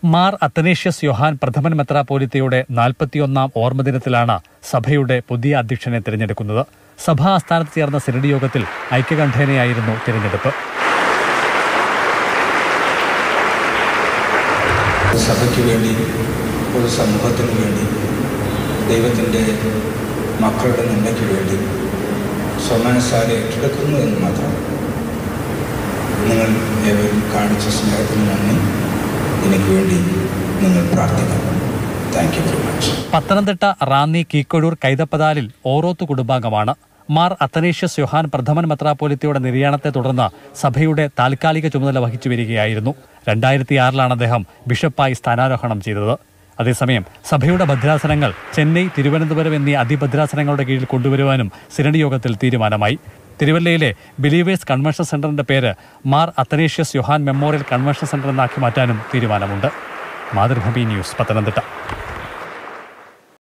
Mar Athanasius Yohan Prathaman മെത്രാപോലിത്തയുടെ നാൽപ്പത്തിയൊന്നാം ഓർമ്മദിനത്തിലാണ് സഭയുടെ പുതിയ അധ്യക്ഷനെ തിരഞ്ഞെടുക്കുന്നത് സഭാ ആസ്ഥാനത്ത് ചേർന്ന സിനഡ് യോഗത്തിൽ ഐക്യകണ്ഠേനയായിരുന്നു തിരഞ്ഞെടുപ്പ് സഭയ്ക്ക് വേണ്ടി ഒരു സമൂഹത്തിന് വേണ്ടി ദൈവത്തിൻ്റെ മക്കളുടെ നന്മയ്ക്ക് വേണ്ടി സ്വമനസാരെ ഏറ്റെടുക്കുന്നു എന്ന് മാത്രം നിങ്ങൾ ഏവരും കാണിച്ച സ്നേഹത്തിന് നന്ദി എനിക്ക് വേണ്ടി നിങ്ങൾ പ്രാർത്ഥിക്കണം thank you very much Pathanamthitta Ranni Keekozhoor Kaithappathalil Oroth കുടുംബാംഗമാണ് മാർ അത്തനേഷ്യസ് യോഹാൻ പ്രഥമൻ മെത്രാപ്പോലിത്തയുടെ നിര്യാണത്തെ തുടർന്ന് സഭയുടെ താൽക്കാലിക ചുമതല വഹിച്ചു വരികയായിരുന്നു രണ്ടായിരത്തിയാറിലാണ് അദ്ദേഹം ബിഷപ്പായി സ്ഥാനാരോഹണം ചെയ്തത് അതേസമയം സഭയുടെ ഭദ്രാസനങ്ങൾ ചെന്നൈ തിരുവനന്തപുരം എന്നീ അതിഭദ്രാസനങ്ങളുടെ കീഴിൽ കൊണ്ടുവരുവാനും സിനഡ് യോഗത്തിൽ തീരുമാനമായി തിരുവല്ലയിലെ ബിലീവേഴ്സ് കൺവെൻഷൻ സെന്ററിന്റെ പേര് Mar Athanasius Yohan memorial convention centre എന്നാക്കി മാറ്റാനും തീരുമാനമുണ്ട് മാതൃഭൂമി ന്യൂസ് പത്തനംതിട്ട